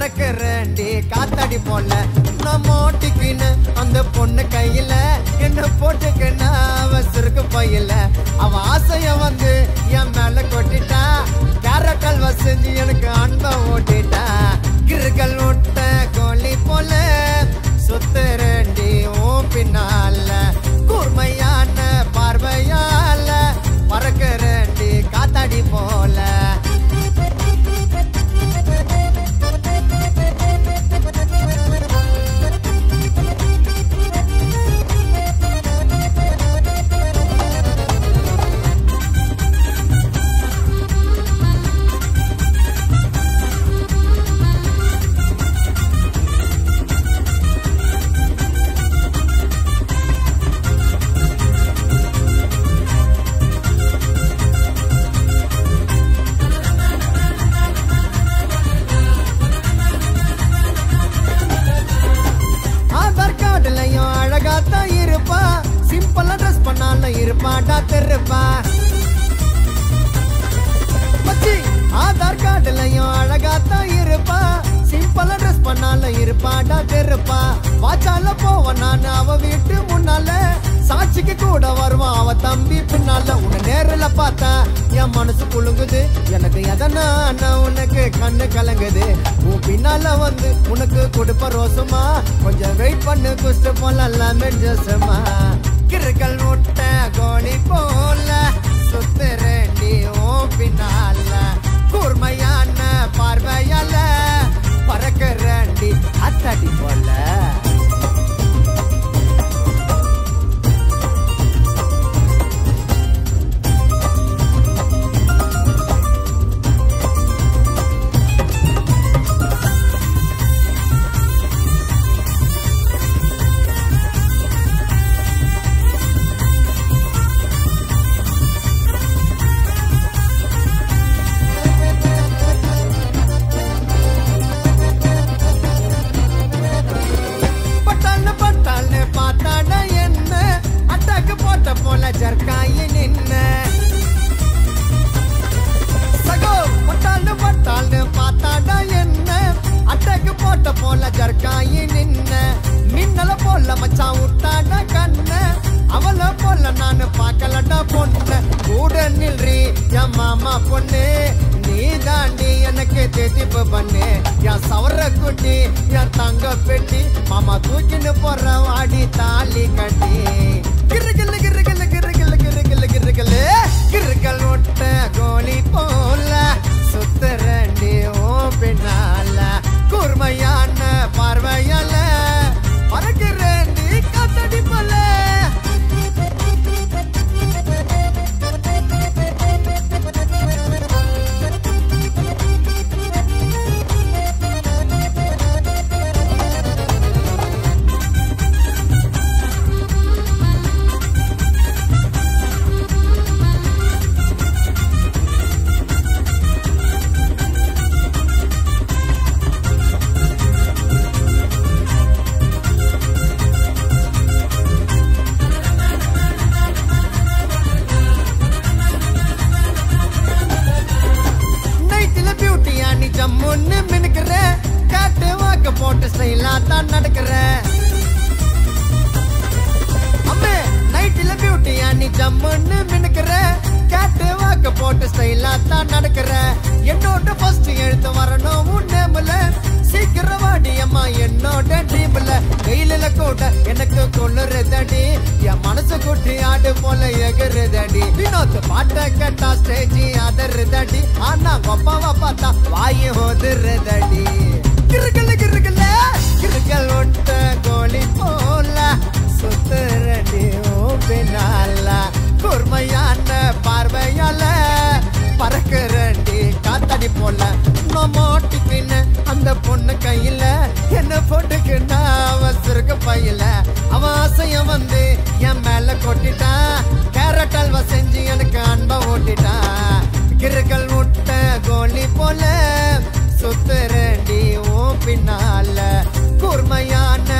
பறக்கிறேன்டி காத்தாடி போல நான் மாட்டிக்கின்னு அந்த பொண்ணு கையில என்ன போட்டுக்கின்னு அவ சிறுக்கு பையில அவ ஆசைய வந்து என் மேல கொட்டிட்டா கேரக்கல் வசஞ்சு எனக்கு அன்பை ஓட்டிட்டா கிருக்கல் விட்ட கோழி போல சுத்துறேன்டி ஓ பின்னால கூர்மையான பார்வையால பறக்கிறேன்டி காத்தாடி போல ஆதார் கார்டுலயும் அழகாத்தான் இருப்பா சிம்பிளா ட்ரெஸ் பண்ணாலும் இருப்பாடா தெருப்பா மச்சி ஆதார் கார்டுலயும் அழகாத்தான் இருப்பா சிம்பிளா ட்ரெஸ் பண்ணாலும் இருப்பாடா தெருப்பா வாச்சால போவன் நான் அவ வீட்டு முன்னால சாட்சிக்கு கூட வருவான் அவ தம்பி பின்னால உன்னை நேரில் பார்த்தா என் மனசு குலுங்குது எனக்கு எதனா நான் உனக்கு கண்ணு கலங்குது உன் பின்னால வந்து உனக்கு கொடுப்ப ரோசமா கொஞ்சம் வெயிட் பண்ணு குஸ்ட் போல லெமன் ஜசமா கிறுக்கல் முட்டை கோழி போல சுத்துறேண்டி ஓ பின்னால கூர்மையான பார்வையால பறக்கிறேண்டி அத்தாடி போல பட்டால்னு பட்டால்னு பார்த்தாட என்ன அட்டாக்கு போட்ட போல ஜர்க்காயி நின்ன சகோ பட்டால்னு பட்டால்னு பார்த்தாட என்ன அட்டாக்கு போட்ட போல ஜர்க்காயி நின்ன மின்னல போல மச்சான் விட்டாட கண்ண அவள போல நானு பார்க்கலடா பொண்ணு கூட நில்றி என் மாமா பொண்ணு நீ தாண்டி எனக்கு திதிப்பு பண்ணு என் சவர குட்டி என் தங்க பெட்டி மாமா தூக்கின்னு போற வாடி தாலி கட்டி கிருகில் கிருகில் கிருகில் கிருகில் கிருகில் கிருகல் ஒட்ட கோழி போல சுத்துறண்டி ஓ பின்னால கூர்மையான பார்வையால பறக்கிறேண்டி காத்தடி போல நைட்டில பியூட்டியா நீ ஜம்முன்னு மினுக்குற காட்டு வாக்க போட்டு ஸ்டைலா தான் நடக்கிற அம்மே நைட்டில பியூட்டியா நீ ஜம்முன்னு மினுக்குற காட்டு வாக்க போட்டு ஸ்டைலா தான் நடக்கிற என்னோட ஃபர்ஸ்ட் எழுத்து வரணும் உன் நேம்ல சீக்கிரம் வாடி அம்மா என்னோட ட்ரீம்ல வெயிலில கூட எனக்கு கொள்ளுறதடி என் மனசு குட்டி ஆடு போல எகுறதடி வினோத் பாட்ட கேட்டா ஸ்டேஜ் அதறுதடி ஆனா கொப்பாவ பார்த்தா வாயு ஒதுறதடி கிருக்கல கிருக்கல கிருக்கல் ஒட்ட கோழி போல சுத்துறடி ஓ பின்னால கூர்மையான பார்வையால பறக்கிறண்டி காத்தாடி போல நான் மாட்டிக்கின்னு அந்த பொண்ணு கையில என்ன போட்டுக்கின்னா அவ சிறுக்கு பையில அவ ஆசைய வந்து என் மேல கொட்டிட்டான் கேரட் அல்வா செஞ்சு எனக்கு அன்பா ஓட்டிட்டான் கிறுக்கல் முட்டை கோழி போல சுத்துறண்டி ஓ பின்னால கூர்மையான